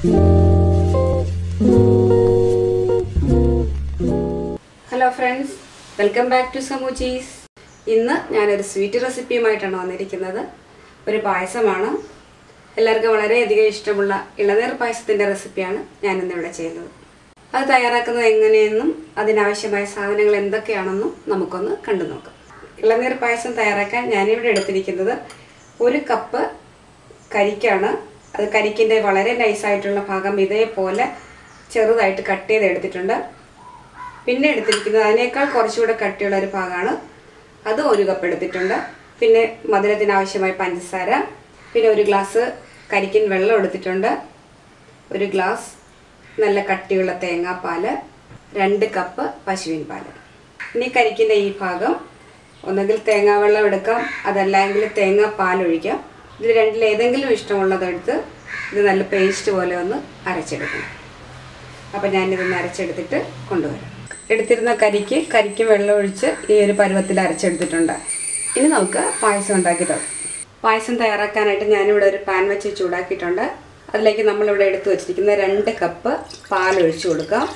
hello friends welcome back to സമൂച്ചീസ് ഇന്ന് ഞാനൊരു സ്വീറ്റ് റെസിപ്പിയുമായിട്ടാണ് വന്നിരിക്കുന്നത് ഒരു പായസമാണ് എല്ലാവർക്കും വളരെയധികം ഇഷ്ടമുള്ള ഇളനീർ പായസത്തിൻ്റെ റെസിപ്പിയാണ് ഞാനിന്ന് ഇവിടെ ചെയ്യുന്നത് അത് തയ്യാറാക്കുന്നത് എങ്ങനെയെന്നും അതിനാവശ്യമായ സാധനങ്ങൾ എന്തൊക്കെയാണെന്നും നമുക്കൊന്ന് കണ്ടു നോക്കാം ഇളനീർ പായസം തയ്യാറാക്കാൻ ഞാനിവിടെ എടുത്തിരിക്കുന്നത് ഒരു കപ്പ് കരിക്കാണ് അത് കരിക്കിൻ്റെ വളരെ നൈസായിട്ടുള്ള ഭാഗം ഇതേപോലെ ചെറുതായിട്ട് കട്ട് ചെയ്ത് എടുത്തിട്ടുണ്ട് പിന്നെ എടുത്തിരിക്കുന്നത് അതിനേക്കാൾ കുറച്ചുകൂടെ കട്ടിയുള്ള ഒരു ഭാഗമാണ് അത് ഒരു കപ്പ് എടുത്തിട്ടുണ്ട് പിന്നെ മധുരത്തിന് ആവശ്യമായ പഞ്ചസാര പിന്നെ ഒരു ഗ്ലാസ് കരിക്കിൻ വെള്ളം എടുത്തിട്ടുണ്ട് ഒരു ഗ്ലാസ് നല്ല കട്ടിയുള്ള തേങ്ങാപ്പാൽ രണ്ട് കപ്പ് പശുവിൻ പാൽ ഇനി കരിക്കിൻ്റെ ഈ ഭാഗം ഒന്നുകിൽ തേങ്ങാ വെള്ളം എടുക്കാം അതല്ലെങ്കിൽ തേങ്ങാ പാൽ ഒഴിക്കാം ഇതിൽ രണ്ടിൽ ഏതെങ്കിലും ഇഷ്ടമുള്ളതെടുത്ത് ഇത് നല്ല പേസ്റ്റ് പോലെ ഒന്ന് അരച്ചെടുക്കണം അപ്പോൾ ഞാനിതൊന്ന് അരച്ചെടുത്തിട്ട് കൊണ്ടുവരാം എടുത്തിരുന്ന കരിക്ക് കരിക്ക് വെള്ളം ഒഴിച്ച് ഈ ഒരു പരുവത്തിൽ അരച്ചെടുത്തിട്ടുണ്ട് ഇനി നമുക്ക് പായസം ഉണ്ടാക്കി തുടങ്ങാം പായസം തയ്യാറാക്കാനായിട്ട് ഞാനിവിടെ ഒരു പാൻ വെച്ച് ചൂടാക്കിയിട്ടുണ്ട് അതിലേക്ക് നമ്മളിവിടെ എടുത്തു വച്ചിരിക്കുന്ന രണ്ട് കപ്പ് പാൽ ഒഴിച്ചു കൊടുക്കാം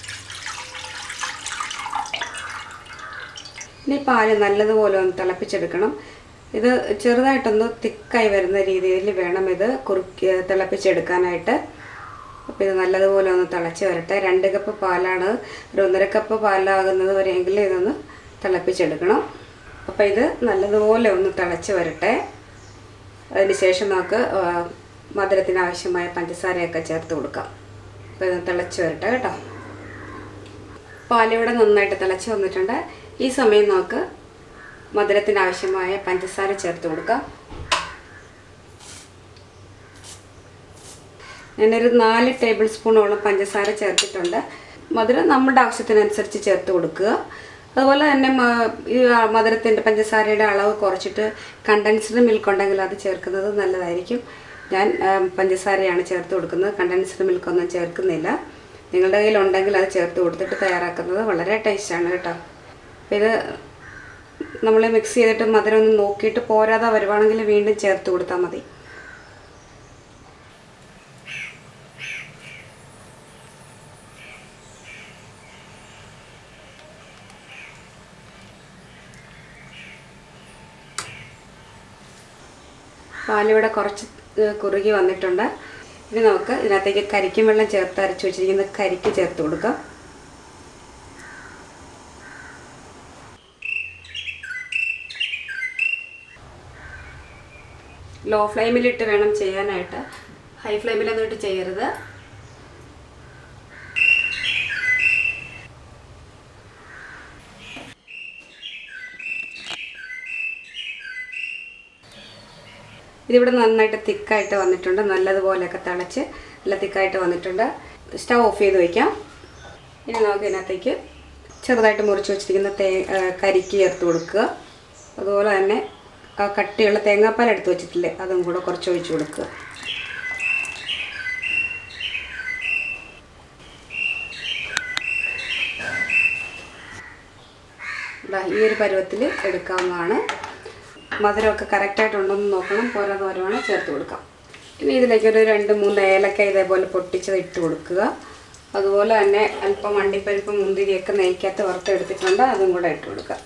ഇനി പാല് നല്ലതുപോലെ ഒന്ന് തിളപ്പിച്ചെടുക്കണം ഇത് ചെറുതായിട്ടൊന്ന് തിക്കായി വരുന്ന രീതിയിൽ വേണം ഇത് കുറുക്കി തിളപ്പിച്ചെടുക്കാനായിട്ട് അപ്പോൾ ഇത് നല്ലതുപോലെ ഒന്ന് തിളച്ച് വരട്ടെ രണ്ട് കപ്പ് പാലാണ് ഒരു ഒന്നര കപ്പ് പാലാകുന്നത് വരെയെങ്കിലും ഇതൊന്ന് തിളപ്പിച്ചെടുക്കണം അപ്പോൾ ഇത് നല്ലതുപോലെ ഒന്ന് തിളച്ച് വരട്ടെ അതിന് ശേഷം നമുക്ക് ആ, മധുരത്തിന് ആവശ്യമായ പഞ്ചസാരയൊക്കെ ചേർത്ത് കൊടുക്കാം അപ്പോൾ ഇത് തിളച്ച് വരട്ടെ കേട്ടോ പാലിവിടെ നന്നായിട്ട് തിളച്ച് വന്നിട്ടുണ്ട് ഈ സമയം നമുക്ക് മധുരത്തിന് ആവശ്യമായ പഞ്ചസാര ചേർത്ത് കൊടുക്കാം ഞാനൊരു നാല് ടേബിൾ സ്പൂണോളം പഞ്ചസാര ചേർത്തിട്ടുണ്ട് മധുരം നമ്മുടെ ആവശ്യത്തിനനുസരിച്ച് ചേർത്ത് കൊടുക്കുക അതുപോലെ തന്നെ മ- ഈ മധുരത്തിൻ്റെ പഞ്ചസാരയുടെ അളവ് കുറച്ചിട്ട് കണ്ടൻസ്ഡ് മിൽക്ക് ഉണ്ടെങ്കിൽ അത് ചേർക്കുന്നത് നല്ലതായിരിക്കും ഞാൻ ആ, പഞ്ചസാരയാണ് ചേർത്ത് കൊടുക്കുന്നത് കണ്ടൻസ്ഡ് മിൽക്കൊന്നും ചേർക്കുന്നില്ല നിങ്ങളുടെ കയ്യിൽ ഉണ്ടെങ്കിൽ അത് ചേർത്ത് കൊടുത്തിട്ട് തയ്യാറാക്കുന്നത് വളരെ ടേസ്റ്റാണ് കേട്ടോ അപ്പോൾ ഇത് നമ്മൾ മിക്സ് ചെയ്തിട്ട് മധുരം ഒന്ന് നോക്കിയിട്ട് പോരാതെ വരുവാണെങ്കിൽ വീണ്ടും ചേർത്ത് കൊടുത്താൽ മതി പാലിവിടെ കുറച്ച് ഏഹ്, കുറുകി വന്നിട്ടുണ്ട് ഇനി നമുക്ക് ഇതിനകത്തേക്ക് കരിക്കും വെള്ളം ചേർത്ത് അരച്ച് വെച്ചിരിക്കുന്ന കരിക്ക് ചേർത്ത് കൊടുക്കാം ലോ ഫ്ലെയിമിലിട്ട് വേണം ചെയ്യാനായിട്ട് ഹൈ ഫ്ലെയിമിലൊന്നും ഇട്ട് ചെയ്യരുത് ഇതിവിടെ നന്നായിട്ട് തിക്കായിട്ട് വന്നിട്ടുണ്ട് നല്ലതുപോലെയൊക്കെ തിളച്ച് നല്ല തിക്കായിട്ട് വന്നിട്ടുണ്ട് സ്റ്റവ് ഓഫ് ചെയ്ത് വയ്ക്കാം ഇനി നമുക്ക് ഇതിനകത്തേക്ക് ചെറുതായിട്ട് മുറിച്ച് വെച്ചിരിക്കുന്ന തേ ആ, കരിക്ക് ചേർത്ത് കൊടുക്കുക അതുപോലെ തന്നെ ആ കട്ടിയുള്ള തേങ്ങാപ്പാൽ എടുത്ത് വെച്ചിട്ടില്ലേ അതും കൂടെ കുറച്ച് ഒഴിച്ച് കൊടുക്കുക ദാ ഈ ഒരു പരുവത്തിൽ എടുക്കാവുന്നതാണ് മധുരമൊക്കെ കറക്റ്റായിട്ടുണ്ടോയെന്ന് നോക്കണം പോരാതെ വരുവാണ് ചേർത്ത് കൊടുക്കാം ഇനി ഇതിലേക്ക് ഒരു രണ്ട് മൂന്ന് ഏലക്ക ഇതേപോലെ പൊട്ടിച്ചത് ഇട്ട് കൊടുക്കുക അതുപോലെ തന്നെ അല്പം അണ്ടിപ്പരിപ്പ് മുന്തിരിയൊക്കെ നെയ്ക്കകത്ത് വറുത്തെടുത്തിട്ടുണ്ട് അതും കൂടെ ഇട്ട് കൊടുക്കുക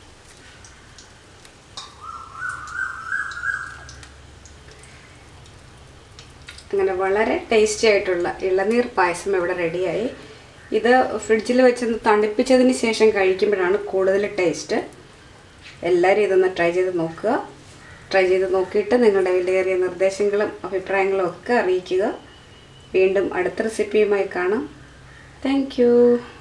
അങ്ങനെ വളരെ ടേസ്റ്റി ആയിട്ടുള്ള ഇളനീർ പായസം ഇവിടെ റെഡിയായി ഇത് ഫ്രിഡ്ജിൽ വെച്ചൊന്ന് തണുപ്പിച്ചതിന് ശേഷം കഴിക്കുമ്പോഴാണ് കൂടുതൽ ടേസ്റ്റ് എല്ലാവരും ഇതൊന്ന് ട്രൈ ചെയ്ത് നോക്കുക ട്രൈ ചെയ്ത് നോക്കിയിട്ട് നിങ്ങളുടെ വിലയേറിയ നിർദ്ദേശങ്ങളും അഭിപ്രായങ്ങളും ഒക്കെ അറിയിക്കുക വീണ്ടും അടുത്ത റെസിപ്പിയുമായി കാണാം താങ്ക്